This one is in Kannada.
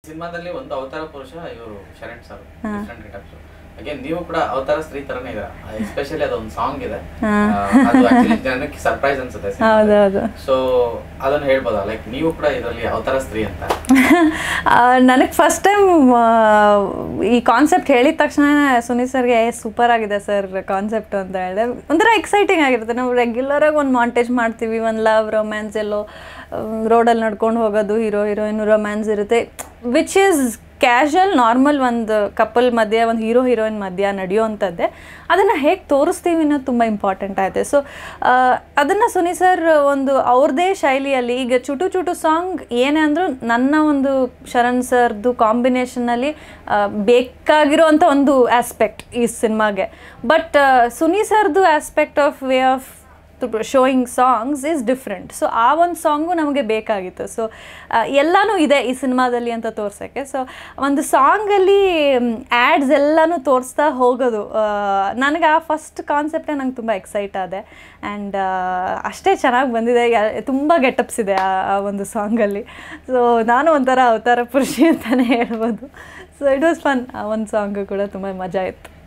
ಸಿನಿಮಾದಲ್ಲಿ ಒಂದು ಅವತಾರ ಪುರುಷ ಇವರು Sharan sir different getups again ನೀವು ಕೂಡ ಅವತಾರ ಸ್ತ್ರೀ ತರನೇ ಇದ್ದೀರಾ ಎಸ್ಪೆಷಲಿ ಅದೊಂದು ಸಾಂಗ್ ಇದೆ ಆ, ಅದು ಆಕ್ಚುಲಿ ಜನಕ್ಕೆ ಸರ್ಪ್ರೈಸ್ ಅನ್ಸುತ್ತೆ ಹೌದೌದು ಸೊ ಅದನ್ನ ಹೇಳ್ಬೋದಾ ಲೈಕ್ ನೀವು ಕೂಡ ಇದರಲ್ಲಿ ಅವತಾರ ಸ್ತ್ರೀ ಅಂತ ನನಗೆ ಫಸ್ಟ್ ಟೈಮ್ ಈ ಕಾನ್ಸೆಪ್ಟ್ ಹೇಳಿದ ತಕ್ಷಣ ಸುನೀಲ್ ಸರ್ಗೆ ಸೂಪರ್ ಆಗಿದೆ ಸರ್ ಕಾನ್ಸೆಪ್ಟ್ ಅಂತ ಹೇಳಿದೆ ಒಂಥರ ಎಕ್ಸೈಟಿಂಗ್ ಆಗಿರುತ್ತೆ ನಾವು ರೆಗ್ಯುಲರಾಗಿ ಒಂದು ಮಾಂಟೇಜ್ ಮಾಡ್ತೀವಿ ಒಂದು ಲವ್ ರೊಮ್ಯಾನ್ಸ್ ಎಲ್ಲೋ ರೋಡಲ್ಲಿ ನಡ್ಕೊಂಡು ಹೋಗೋದು ಹೀರೋ ಹೀರೋಯಿನ್ ರೊಮ್ಯಾನ್ಸ್ ಇರುತ್ತೆ ವಿಚ್ ಈಸ್ ಕ್ಯಾಶುವಲ್ ನಾರ್ಮಲ್ ಒಂದು ಕಪಲ್ ಮಧ್ಯೆ ಒಂದು ಹೀರೋ ಹೀರೋಯಿನ್ ಮಧ್ಯ ನಡೆಯುವಂಥದ್ದೇ ಅದನ್ನು ಹೇಗೆ ತೋರಿಸ್ತೀವಿ ಅನ್ನೋದು ತುಂಬ ಇಂಪಾರ್ಟೆಂಟ್ ಆಯಿತು ಸೊ ಅದನ್ನು ಸುನಿ ಸರ್ ಒಂದು ಅವ್ರದ್ದೇ ಶೈಲಿಯಲ್ಲಿ ಈಗ ಚುಟು ಚುಟು ಸಾಂಗ್ ಏನೇ ಅಂದರೂ ನನ್ನ ಒಂದು ಶರಣ್ ಸರ್ದು ಕಾಂಬಿನೇಷನಲ್ಲಿ ಬೇಕಾಗಿರೋವಂಥ ಒಂದು ಆಸ್ಪೆಕ್ಟ್ ಈ ಸಿನಿಮಾಗೆ ಬಟ್ ಸುನಿ ಸರ್ದು aspect of way of showing songs is different so ಆ ಒಂದು ಸಾಂಗು ನಮಗೆ ಬೇಕಾಗಿತ್ತು ಸೊ ಎಲ್ಲನೂ ಇದೆ ಈ ಸಿನಿಮಾದಲ್ಲಿ ಅಂತ ತೋರ್ಸೋಕ್ಕೆ ಸೊ ಒಂದು ಸಾಂಗಲ್ಲಿ ಆ್ಯಡ್ಸ್ ಎಲ್ಲನೂ ತೋರಿಸ್ತಾ ಹೋಗೋದು ಆ, ನನಗೆ ಆ ಫಸ್ಟ್ ಕಾನ್ಸೆಪ್ಟೇ ನಂಗೆ ತುಂಬ ಎಕ್ಸೈಟ್ ಆದೆ ಆ್ಯಂಡ್ ಅಷ್ಟೇ ಚೆನ್ನಾಗಿ ಬಂದಿದೆ ಯ- ತುಂಬ ಗೆಟಪ್ಸ್ ಇದೆ ಆ ಆ ಒಂದು ಸಾಂಗಲ್ಲಿ ಸೊ ನಾನು ಒಂಥರ ಅವತಾರ ಪುರುಷಿ ಅಂತಲೇ ಹೇಳ್ಬೋದು ಸೊ ಇಟ್ ವಾಸ್ ಫನ್ ಆ ಒಂದು ಸಾಂಗು ಕೂಡ ತುಂಬ ಮಜಾ ಇತ್ತು